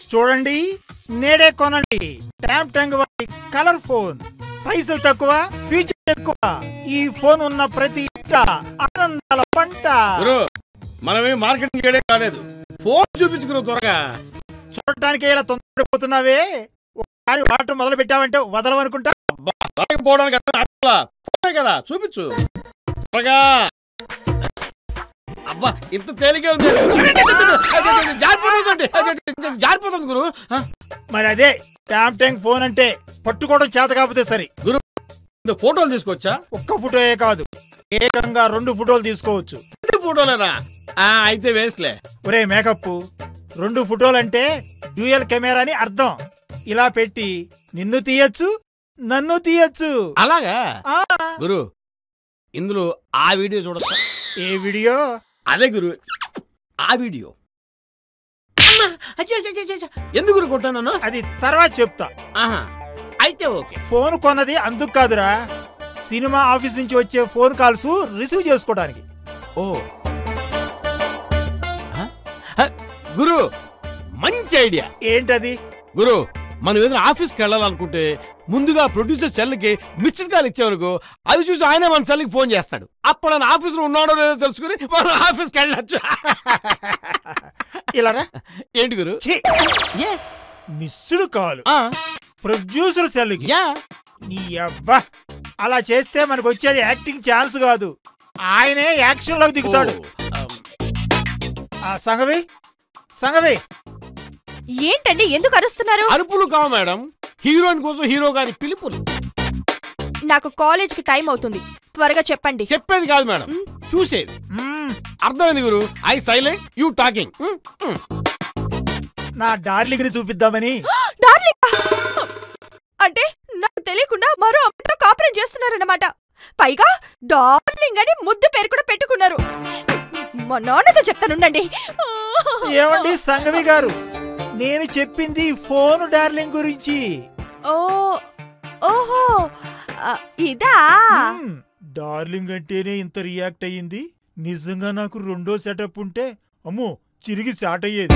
చూడండి నేడే కొనండి ట్యాంప్ టంగ్ వారి కలర్ ఫోన్ పైసలు తక్కువ ఫీచర్ ఎక్కువ ఈ ఫోన్ ఉన్న ప్రతి ఇంట ఆనందాల పంట గురు మనమే మార్కెటింగ్ చేయడం కాలేదు ఫోన్ చూపించుకున్నావు త్వరగా చూడటానికి ఇలా తొందరపడిపోతున్నావే ఒకసారి వాటర్ మొదలు పెట్టావంటే వదలవనుకుంటా అబ్బా త్వరగా పోవడానికి అర్థం అట్లా ఫోనే కదా చూపించు త్వరగా అబ్బా ఇంత తేలికే ఉంది జారిపోతుంది జారిపోతుంది గురు ఆ, మరి అదే ట్యాంప్ టంగ్ ఫోన్ అంటే పట్టుకోవడం చేత కాకపోతే సరి గురు ఇంత ఫోటోలు తీసుకొచ్చా ఒక్క ఫోటోయే కాదు ఏకంగా రెండు ఫోటోలు తీసుకోవచ్చు ఇంటి ఫోటోలేనా ఆ, అయితే వేస్ట్లే ఒరే మేకప్ రెండు ఫోటోలంటే డ్యూయల్ కెమెరా అని అర్థం ఇలా పెట్టి నిన్ను తీయచ్చు నన్ను తీయచ్చు అలాగా ఆ గురు ఇందులో ఆ వీడియో చూడొచ్చా ఏ వీడియో అదే గురు ఆ వీడియో అమ్మా! అయ్యో, అయ్యో, అయ్యో, అయ్యో. ఎందుకు గురు కొట్టాను అది తర్వాత చెప్తా ఆహా అయితే ఓకే ఫోన్ కొన్నది అందుకు కాదురా సినిమా ఆఫీస్ నుంచి వచ్చే ఫోన్ కాల్స్ రిసీవ్ చేసుకోవడానికి ఓ హ? హ, గురు మంచి ఐడియా ఏంటది గురు మనం ఏదైనా ఆఫీస్కి వెళ్ళాలనుకుంటే ముందుగా ప్రొడ్యూసర్ సెల్కి మిస్డ్ కాల్ ఇచ్చామనుకో అది చూసి ఆయనే మన సెల్కి ఫోన్ చేస్తాడు అప్పుడు ఆయన ఆఫీస్లో ఉన్నాడో లేదో తెలుసుకుని మనం ఆఫీస్కి వెళ్ళొచ్చు ఇలా రా ఏంటి గురు ఛీ! ఏ మిస్సుడు కాలు ఆ, ప్రొడ్యూసర్ సెల్కి యా నీ అబ్బా అలా చేస్తే మనకు వచ్చేది యాక్టింగ్ ఛాన్స్ కాదు ఆయనే యాక్షన్ లోకి దిగుతాడు ఓ, ఆమ్, ఆ సంగవి సంగవి ఏంటండి ఎందుకు అరుస్తున్నారు అరుపులు కావు మేడం హీరోయిన్ కోసం హీరో గారి పిలుపులు నాకు కాలేజ్ కి టైం అవుతుంది త్వరగా చెప్పండి చెప్పేది కాదు మేడం చూసేది మ్మ్, అర్థమైంది గురు ఐ సైలెంట్ యూ టాకింగ్ నా డార్లింగ్ ని చూపిద్దామని డార్లింగ్ అంటే నాకు తెలియకుండా మరో అమ్మతో కాపురం చేస్తున్నారన్నమాట పైగా డార్లింగ్ అని ముద్దు పేరు కూడా పెట్టుకున్నారు మా నాన్నతో చెప్తానుండండి ఏమండి సంగవి గారు నేను చెప్పింది ఫోన్ డార్లింగ్ గురించి ఓ ఓహో ఆ, ఇదా మ్మ్, డార్లింగ్ అంటేనే ఇంత రియాక్ట్ అయ్యింది నిజంగా నాకు రెండో సెటప్ ఉంటే అమ్మో చిరిగి షాట్ అయ్యేది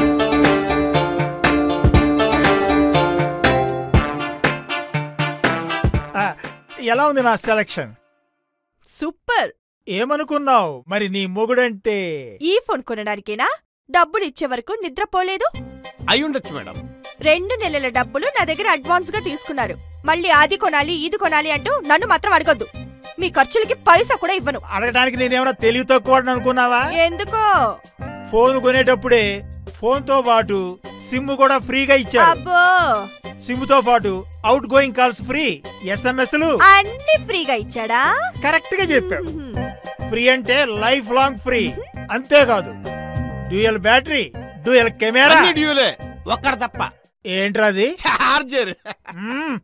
ఆ, ఎలా ఉంది నా సెలక్షన్ సూపర్ ఏమనుకున్నావు మరి నీ మొగుడంటే ఈ ఫోన్ కొనడానికేనా డబ్బులు ఇచ్చే వరకు నిద్రపోలేదు అయి ఉండొచ్చు మేడం రెండు నెలల డబ్బులు నా దగ్గర అడ్వాన్స్ గా తీసుకున్నారు మళ్ళీ అది కొనాలి ఇది కొనాలి అంటూ నన్ను మాత్రం అడగొద్దు మీ ఖర్చులకి పైసా కూడా ఇవ్వను అడగడానికి నేనేమైనా తెలివి తక్కువ అనుకున్నావా ఎందుకో ఫోన్ కొనేటప్పుడే ఫోన్ తో పాటు సిమ్ కూడా ఫ్రీగా ఇచ్చారు అబ్బో సిమ్ తో పాటు అవుట్ గోయింగ్ కాల్స్ ఫ్రీ ఎస్ఎంఎస్లు అన్ని ఫ్రీగా ఇచ్చాడా కరెక్ట్ గా చెప్పావు హ్మ్. ఫ్రీ అంటే లైఫ్ లాంగ్ ఫ్రీ అంతేకాదు డ్యూయల్ బ్యాటరీ డ్యూయల్ కెమెరా అన్ని డ్యూలే ఒక్కడ తప్ప ఏంట్రాది చార్జర్ మ్మ్.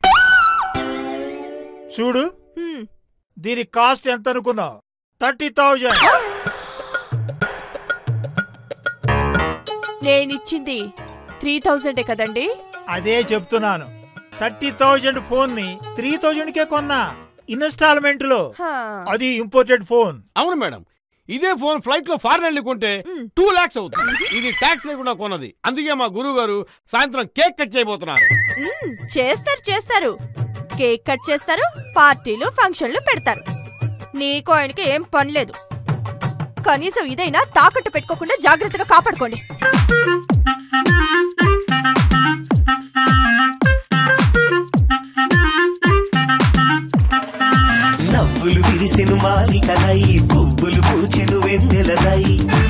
చూడు హ్మ్. దీని కాస్ట్ ఎంత అనుకున్నావు థర్టీ థౌజండ్ నేనిచ్చింది త్రీ థౌజండే కదండి అదే చెప్తున్నాను థర్టీ థౌజండ్ ఫోన్ ని త్రీ థౌజండ్ కే కొన్నా ఇన్స్టాల్మెంట్ లో హా. అది ఇంపోర్టెడ్ ఫోన్ అవును మేడం ఇదే ఫోన్ ఫ్లైట్ లో ఫారెన్ వెళ్ళి కొంటే మ్. టూ లాక్స్ అవుతుంది ఇది ట్యాక్స్ లేకుండా కొన్నది అందుకే మా గురువు గారు సాయంత్రం కేక్ కట్ చేయబోతున్నారు మ్మ్, చేస్తారు చేస్తారు కేక్ కట్ చేస్తారు పార్టీలు ఫంక్షన్లు పెడతారు నీకు ఆయనకి ఏం పని లేదు కనీసం ఇదైనా తాకట్టు పెట్టుకోకుండా జాగ్రత్తగా కాపాడుకోండి నవ్వులు విరిసెను మాలికలై పువ్వులు పూచెను వెన్నెలలై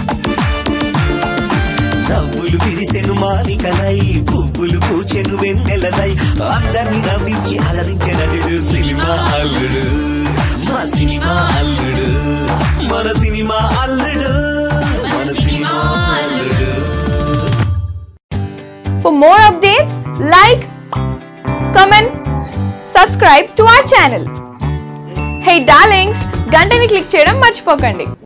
నవ్వులు విరిసెను మాలికలై పువ్వులు పూచెను వెన్నెలలై అందరిని నవ్వించి అలరించే నటుడు సినిమా అల్లుడు మా సినిమా అల్లుడు మన సినిమా అల్లుడు మన సినిమా అల్లుడు For more updates, like, comment, subscribe to our channel. Hey darlings, గంటని click చేయడం మర్చిపోకండి